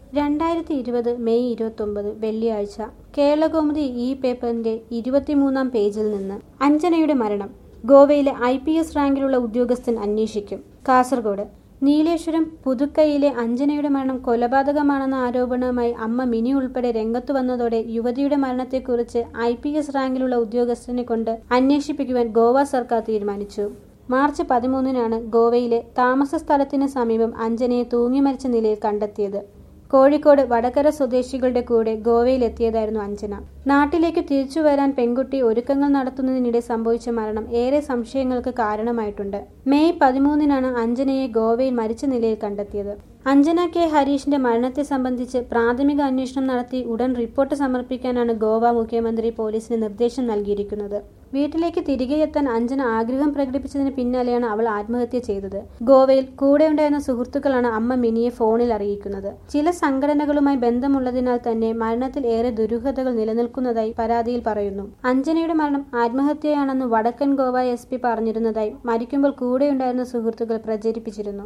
രണ്ടായിരത്തി ഇരുപത് മെയ് ഇരുപത്തൊമ്പത് വെള്ളിയാഴ്ച കേരളകൗമുദി ഇ പേപ്പറിന്റെ ഇരുപത്തിമൂന്നാം പേജിൽ നിന്ന് അഞ്ജനയുടെ മരണം ഗോവയിലെ ഐ പി എസ് റാങ്കിലുള്ള ഉദ്യോഗസ്ഥൻ അന്വേഷിക്കും കാസർഗോഡ് നീലേശ്വരം പുതുക്കൈയിലെ അഞ്ജനയുടെ മരണം കൊലപാതകമാണെന്ന ആരോപണവുമായി അമ്മ മിനി ഉൾപ്പെടെ രംഗത്തു വന്നതോടെ യുവതിയുടെ മരണത്തെക്കുറിച്ച് ഐ പി എസ് റാങ്കിലുള്ള ഉദ്യോഗസ്ഥനെ കൊണ്ട് അന്വേഷിപ്പിക്കുവാൻ ഗോവ സർക്കാർ തീരുമാനിച്ചു മാർച്ച് പതിമൂന്നിനാണ് ഗോവയിലെ താമസ സ്ഥലത്തിന് സമീപം അഞ്ജനയെ തൂങ്ങി മരിച്ച നിലയിൽ കണ്ടെത്തിയത് കോഴിക്കോട് വടകര സ്വദേശികളുടെ കൂടെ ഗോവയിലെത്തിയതായിരുന്നു അഞ്ജന നാട്ടിലേക്ക് തിരിച്ചു വരാൻ പെൺകുട്ടി ഒരുക്കങ്ങൾ നടത്തുന്നതിനിടെ സംഭവിച്ച മരണം ഏറെ സംശയങ്ങൾക്ക് കാരണമായിട്ടുണ്ട് മെയ് പതിമൂന്നിനാണ് അഞ്ജനയെ ഗോവയിൽ മരിച്ച നിലയിൽ കണ്ടെത്തിയത് അഞ്ജന കെ ഹരീഷിന്റെ മരണത്തെ സംബന്ധിച്ച് പ്രാഥമിക അന്വേഷണം നടത്തി ഉടൻ റിപ്പോർട്ട് സമർപ്പിക്കാനാണ് ഗോവ മുഖ്യമന്ത്രി പോലീസിന് നിർദ്ദേശം നൽകിയിരിക്കുന്നത് വീട്ടിലേക്ക് തിരികെ എത്താൻ അഞ്ജന ആഗ്രഹം പ്രകടിപ്പിച്ചതിന് പിന്നാലെയാണ് അവൾ ആത്മഹത്യ ചെയ്തത് ഗോവയിൽ കൂടെയുണ്ടായിരുന്ന സുഹൃത്തുക്കളാണ് അമ്മ മിനിയെ ഫോണിൽ അറിയിക്കുന്നത് ചില സംഘടനകളുമായി ബന്ധമുള്ളതിനാൽ തന്നെ മരണത്തിൽ ഏറെ ദുരൂഹതകൾ നിലനിൽക്കുന്നതായി പരാതിയിൽ പറയുന്നു അഞ്ജനയുടെ മരണം ആത്മഹത്യയാണെന്ന് വടക്കൻ ഗോവ എസ് പി പറഞ്ഞിരുന്നതായി മരിക്കുമ്പോൾ കൂടെയുണ്ടായിരുന്ന സുഹൃത്തുക്കൾ പ്രചരിപ്പിച്ചിരുന്നു